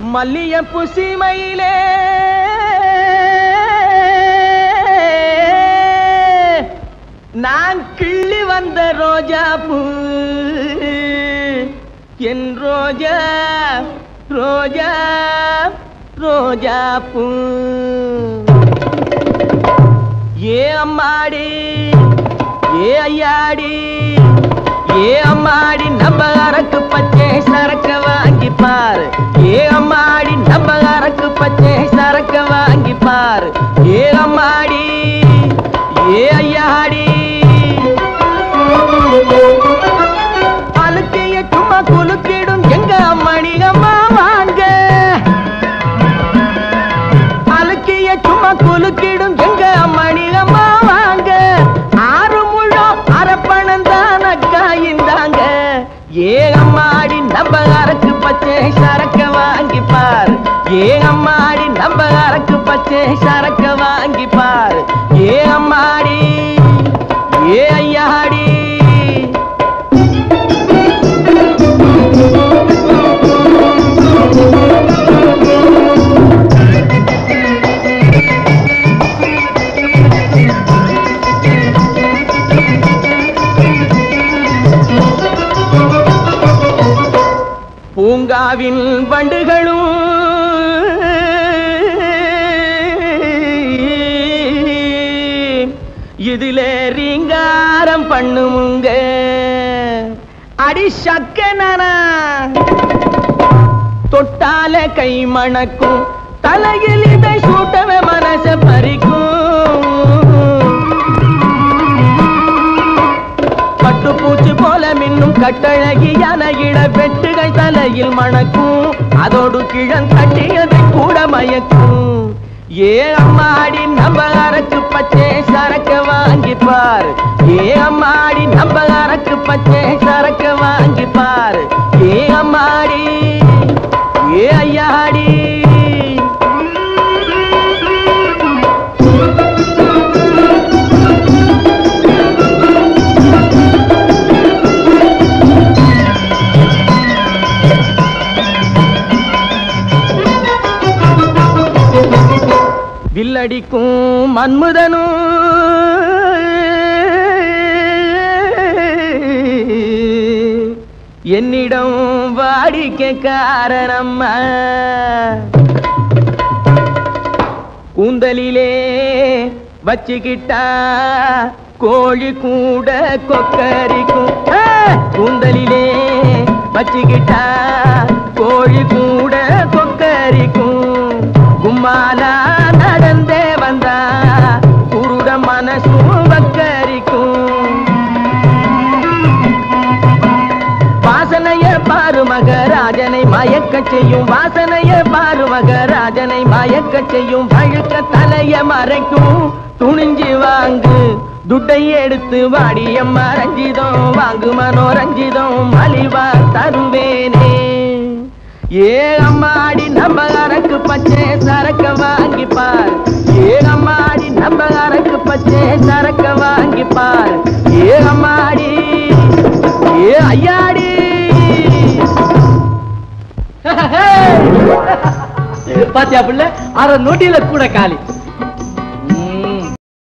மல்லியப்பூ சீமையிலே நான் கிள்ளி வந்த ரோஜா பூ என் ரோஜா ரோஜா ரோஜா பூ ஏ அம்மாடி ஏ ஐயாடி ஏ அம்மாடி நம்ம அரக்கு பச்சை சரக்க வாங்கி பாரு ஏ அம்மாடி நம்ம அரக்கு பச்சை சரக்க வாங்கி பாரு ஏ அம்மாடி ஏ ஐயாடி அழுக்கைய சும்மா குலுக்கிடும் எங்க அம்மணி அம்மா வாங்க அழுக்கிய சும்மா குலுக்கிடும் எங்க அம்மணி அம்மா வாங்க ஆறு முழம் அரப்பணம் தான் அக்கா இந்தாங்க ஏ அம்மாடி நம்ம அரக்கு பச்சை சரக்க வாங்கி பார் ஏ அம்மாடி நம்ம அரக்கு பச்சை சரக்க வாங்கி பார் ஏ அம்மாடி ஏ ஐயாடி பூங்காவின் வண்டுகளும் இதிலே ரீங்காரம் பண்ணுமுங்க அடி சக்கனனா தொட்டால கை மணக்கும் தலையில் இதை சூட்டவே மனச பறிக்கும் பட்டுப்பூச்சி போல மின்னும் கட்டழகியான இட வெட்டுகள் தலையில் மணக்கும் அதோடு கிழன் கட்டியதை கூட மயக்கும் ஏ அம்மாடி நம்ம அரக்கு பச்சை சரக்க வாங்கி பார் ஏ அம்மாடி நம்ம அரக்கு பச்சை சரக்க வாங்கி பார் ஏ அம்மாடி ஏ ஐயாடி வில்லடிக்கும் மன்முதனும் என்னிடம் வாடிக்கை காரணம்மா கூந்தலிலே வச்சுக்கிட்டா கோழி கூட கொக்கரிக்கும் ஆ! கூந்தலிலே வச்சுக்கிட்டா கோழி கூட கொக்கரிக்கும் கும்மாலா நடந்தே வந்தா குருட மனசும் வக்கரிக்கும் வாசனைய பாரு மகராஜனை மயக்க செய்யும் வாசனைய பாரு மகராஜனை மயக்க செய்யும் வழுக்க தலைய மறைக்கும் துணிஞ்சு வாங்கு துட்டை எடுத்து வாடியம்மா ரஞ்சிதம் வாங்கு மனோரஞ்சிதம் மலிவா தருவேனே ஏ அம்மாடி நம்ம அரக்கு பச்சை சரக்க வாங்கி பார் ஏ அம்மாடி நம்ம அரக்கு பச்சை சரக்க வாங்கி பார் ஏ அம்மாடி ஏ ஐயாடி பாத்தியா புள்ள அரை நொடியில கூட காலி